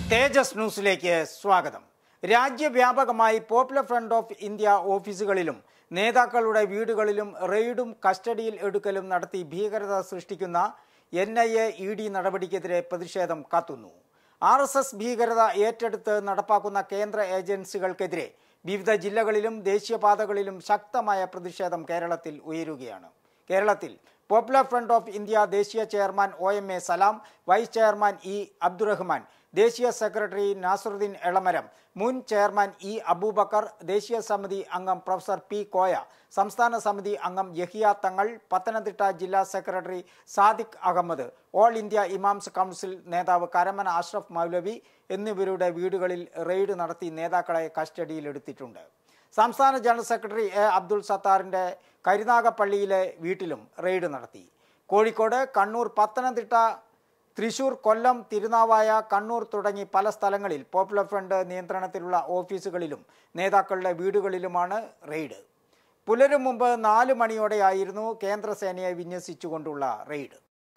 തേജസ് ന്യൂസിലേക്ക് സ്വാഗതം രാജ്യവ്യാപകമായി പോപ്പുലർ ഫ്രണ്ട് ഓഫ് ഇന്ത്യ ഓഫീസുകളിലും നേതാക്കളുടെ വീടുകളിലും റെയ്ഡും കസ്റ്റഡിയിൽ എടുക്കലും നടത്തി ഭീകരത സൃഷ്ടിക്കുന്ന N I A E D നടപടിക്കെതിരെ പ്രതിഷേധം കത്തുന്നു ആർ എസ് എസ് ഭീകരത ഏറ്റെടുത്ത് നടപ്പാക്കുന്ന കേന്ദ്ര ഏജൻസികൾക്കെതിരെ വിവിധ ജില്ലകളിലും ദേശീയപാതകളിലും ശക്തമായ പ്രതിഷേധം കേരളത്തിൽ ഉയരുകയാണ് കേരളത്തിൽ പോപ്പുലർ ഫ്രണ്ട് ഓഫ് ഇന്ത്യ ദേശീയ chairman O M A Salam vice chairman E Abdurahman ദേശീയ സെക്രട്ടറി നാസറുദ്ദീൻ എളമരം മുൻ ചെയർമാൻ ഇ അബൂബക്കർ ദേശീയ സമിതി അംഗം പ്രൊഫസർ പി കോയ സംസ്ഥാന സമിതി അംഗം യഹിയ തങ്ങൾ പത്തനംതിട്ട ജില്ലാ secretary Sadiq Ahammed all India imams council നേതാവ് കരമന അഷ്റഫ് മൗലവി എന്നിവരുടെ വീടുകളിൽ റെയ്ഡ് നടത്തി നേതാക്കളെ കസ്റ്റഡിയിലെടുത്തിട്ടുണ്ട് സംസ്ഥാന ജനറൽ സെക്രട്ടറി എ അബ്ദുൾ സത്താറിൻ്റെ കരുനാഗപ്പള്ളിയിലെ വീട്ടിലും റെയ്ഡ് നടത്തി കോഴിക്കോട് കണ്ണൂർ പത്തനംതിട്ട തൃശൂർ കൊല്ലം തിരുനാവായ കണ്ണൂർ തുടങ്ങി പല സ്ഥലങ്ങളിൽ പോപ്പുലർ ഫ്രണ്ട് നിയന്ത്രണത്തിലുള്ള ഓഫീസുകളിലും നേതാക്കളുടെ വീടുകളിലുമാണ് റെയ്ഡ് പുലരും മുമ്പ് നാല് മണിയോടെയായിരുന്നു കേന്ദ്രസേനയെ വിന്യസിച്ചുകൊണ്ടുള്ള raid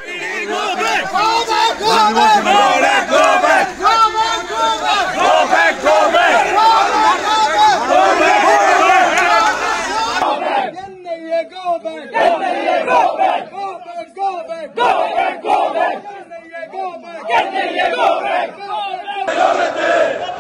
NIA, go back! NIA, go back! Go back, go back! Go back, go back! NIA, go back! NIA, go back! Go back!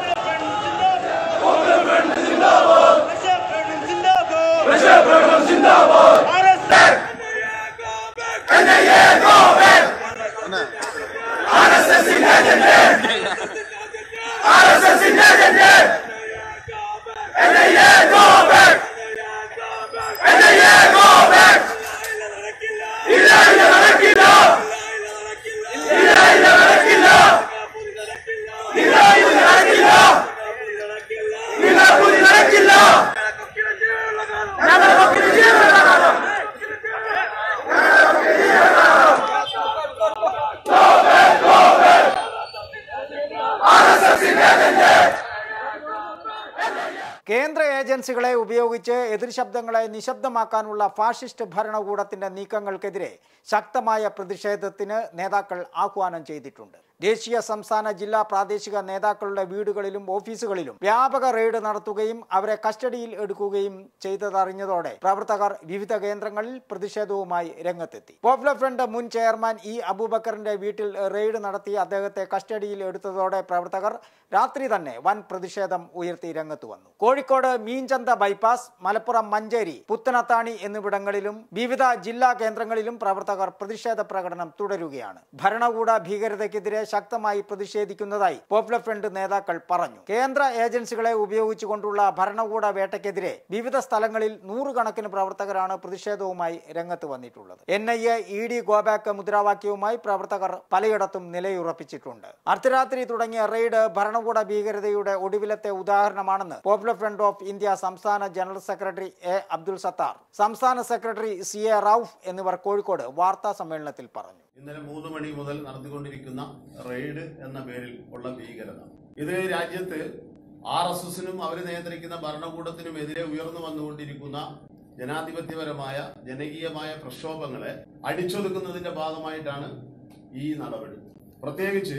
കേന്ദ്ര ഏജൻസികളെ ഉപയോഗിച്ച് എതിർ ശബ്ദങ്ങളെ നിശബ്ദമാക്കാനുള്ള ഫാഷിസ്റ്റ് ഭരണകൂടത്തിന്റെ നീക്കങ്ങൾക്കെതിരെ ശക്തമായ പ്രതിഷേധത്തിന് നേതാക്കൾ ആഹ്വാനം ചെയ്തിട്ടുണ്ട് ദേശീയ സംസ്ഥാന ജില്ലാ പ്രാദേശിക നേതാക്കളുടെ വീടുകളിലും ഓഫീസുകളിലും വ്യാപക റെയ്ഡ് നടത്തുകയും അവരെ കസ്റ്റഡിയിൽ എടുക്കുകയും ചെയ്തതറിഞ്ഞതോടെ പ്രവർത്തകർ വിവിധ കേന്ദ്രങ്ങളിൽ പ്രതിഷേധവുമായി രംഗത്തെത്തി പോപ്പുലർ ഫ്രണ്ട് മുൻ ചെയർമാൻ ഇ അബൂബക്കറിന്റെ വീട്ടിൽ റെയ്ഡ് നടത്തി അദ്ദേഹത്തെ കസ്റ്റഡിയിൽ എടുത്തതോടെ പ്രവർത്തകർ രാത്രി തന്നെ വൻ പ്രതിഷേധം ഉയർത്തി രംഗത്ത് വന്നു കോഴിക്കോട് മീൻചന്ത ബൈപ്പാസ് മലപ്പുറം മഞ്ചേരി പുത്തനത്താണി എന്നിവിടങ്ങളിലും വിവിധ ജില്ലാ കേന്ദ്രങ്ങളിലും പ്രവർത്തകർ പ്രതിഷേധ പ്രകടനം തുടരുകയാണ് ഭരണകൂട ഭീകരതയ്ക്കെതിരെ ശക്തമായി പ്രതിഷേധിക്കുന്നതായി പോപ്പുലർ ഫ്രണ്ട് നേതാക്കൾ പറഞ്ഞു കേന്ദ്ര ഏജൻസികളെ ഉപയോഗിച്ചുകൊണ്ടുള്ള ഭരണകൂട വേട്ടയ്ക്കെതിരെ വിവിധ സ്ഥലങ്ങളിൽ നൂറുകണക്കിന് പ്രവർത്തകരാണ് പ്രതിഷേധവുമായി രംഗത്ത് വന്നിട്ടുള്ളത് N I A E D go back മുദ്രാവാക്യവുമായി പ്രവർത്തകർ പലയിടത്തും നിലയുറപ്പിച്ചിട്ടുണ്ട് അർദ്ധരാത്രി തുടങ്ങിയ റെയ്ഡ് ഭരണകൂട ഭീകരതയുടെ ഒടുവിലത്തെ ഉദാഹരണമാണെന്ന് പോപ്പുലർ ഫ്രണ്ട് ഓഫ് ഇന്ത്യ സംസ്ഥാന general secretary A Abdul Sathar സംസ്ഥാന സെക്രട്ടറി സി എ റൌഫ് എന്നിവർ കോഴിക്കോട് വാർത്താ സമ്മേളനത്തിൽ പറഞ്ഞു ഇന്നലെ മൂന്ന് മണി മുതൽ നടത്തിക്കൊണ്ടിരിക്കുന്ന റെയ്ഡ് എന്ന പേരിൽ ഉള്ള ഭീകരത ഇത് രാജ്യത്ത് ആർ എസ് എസിനും അവർ നിയന്ത്രിക്കുന്ന ഭരണകൂടത്തിനും എതിരെ ഉയർന്നു വന്നുകൊണ്ടിരിക്കുന്ന ജനാധിപത്യപരമായ ജനകീയമായ പ്രക്ഷോഭങ്ങളെ അടിച്ചൊതുക്കുന്നതിന്റെ ഭാഗമായിട്ടാണ് ഈ നടപടി പ്രത്യേകിച്ച്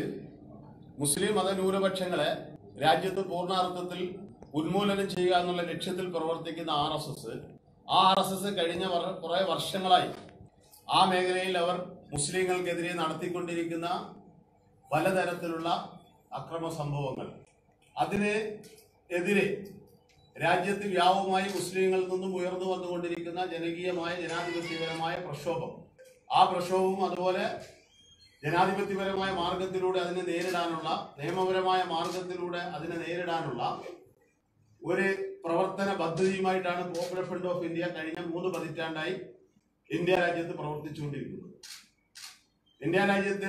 മുസ്ലിം മതന്യൂനപക്ഷങ്ങളെ രാജ്യത്ത് പൂർണ്ണാർത്ഥത്തിൽ ഉന്മൂലനം ചെയ്യുക എന്നുള്ള ലക്ഷ്യത്തിൽ പ്രവർത്തിക്കുന്ന ആർ എസ് എസ് ആ ആർ എസ് എസ് കഴിഞ്ഞ വർ- കുറെ വർഷങ്ങളായി ആ മേഖലയിൽ അവർ മുസ്ലിങ്ങൾക്കെതിരെ നടത്തിക്കൊണ്ടിരിക്കുന്ന പലതരത്തിലുള്ള അക്രമ സംഭവങ്ങൾ അതിന് എതിരെ രാജ്യത്ത് വ്യാപകമായി മുസ്ലിങ്ങളിൽ നിന്നും ഉയർന്നു വന്നുകൊണ്ടിരിക്കുന്ന ജനകീയമായ ജനാധിപത്യപരമായ പ്രക്ഷോഭം ആ പ്രക്ഷോഭവും അതുപോലെ ജനാധിപത്യപരമായ മാർഗത്തിലൂടെ അതിനെ നേരിടാനുള്ള നിയമപരമായ മാർഗത്തിലൂടെ അതിനെ നേരിടാനുള്ള ഒരു പ്രവർത്തന പദ്ധതിയുമായിട്ടാണ് പോപ്പുലർ ഫ്രണ്ട് ഓഫ് ഇന്ത്യ കഴിഞ്ഞ മൂന്ന് പതിറ്റാണ്ടായി ഇന്ത്യ രാജ്യത്ത് പ്രവർത്തിച്ചുകൊണ്ടിരിക്കുന്നത് ഇന്ത്യ രാജ്യത്ത്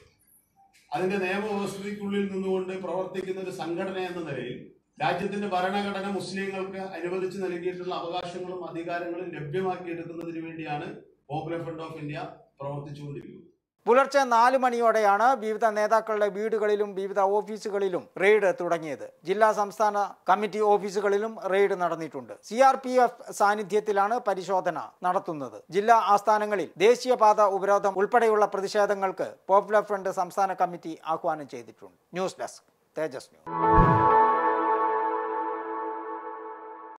അതിന്റെ നിയമവ്യവസ്ഥയ്ക്കുള്ളിൽ നിന്നുകൊണ്ട് പ്രവർത്തിക്കുന്ന ഒരു സംഘടന എന്ന നിലയിൽ രാജ്യത്തിന്റെ ഭരണഘടന മുസ്ലിങ്ങൾക്ക് അനുവദിച്ചു നൽകിയിട്ടുള്ള അവകാശങ്ങളും അധികാരങ്ങളും ലഭ്യമാക്കിയെടുക്കുന്നതിന് വേണ്ടിയാണ് പോപ്പുലർ ഫ്രണ്ട് ഓഫ് ഇന്ത്യ പ്രവർത്തിച്ചുകൊണ്ടിരിക്കുന്നത് പുലർച്ചെ നാല് മണിയോടെയാണ് വിവിധ നേതാക്കളുടെ വീടുകളിലും വിവിധ ഓഫീസുകളിലും റെയ്ഡ് തുടങ്ങിയത് ജില്ലാ സംസ്ഥാന കമ്മിറ്റി ഓഫീസുകളിലും റെയ്ഡ് നടന്നിട്ടുണ്ട് സി ആർ പി എഫ് സാന്നിധ്യത്തിലാണ് പരിശോധന നടത്തുന്നത് ജില്ലാ ആസ്ഥാനങ്ങളിൽ ദേശീയപാത ഉപരോധം ഉൾപ്പെടെയുള്ള പ്രതിഷേധങ്ങൾക്ക് പോപ്പുലർ ഫ്രണ്ട് സംസ്ഥാന കമ്മിറ്റി ആഹ്വാനം ചെയ്തിട്ടുണ്ട് ന്യൂസ് ഡെസ്ക് തേജസ് ന്യൂസ്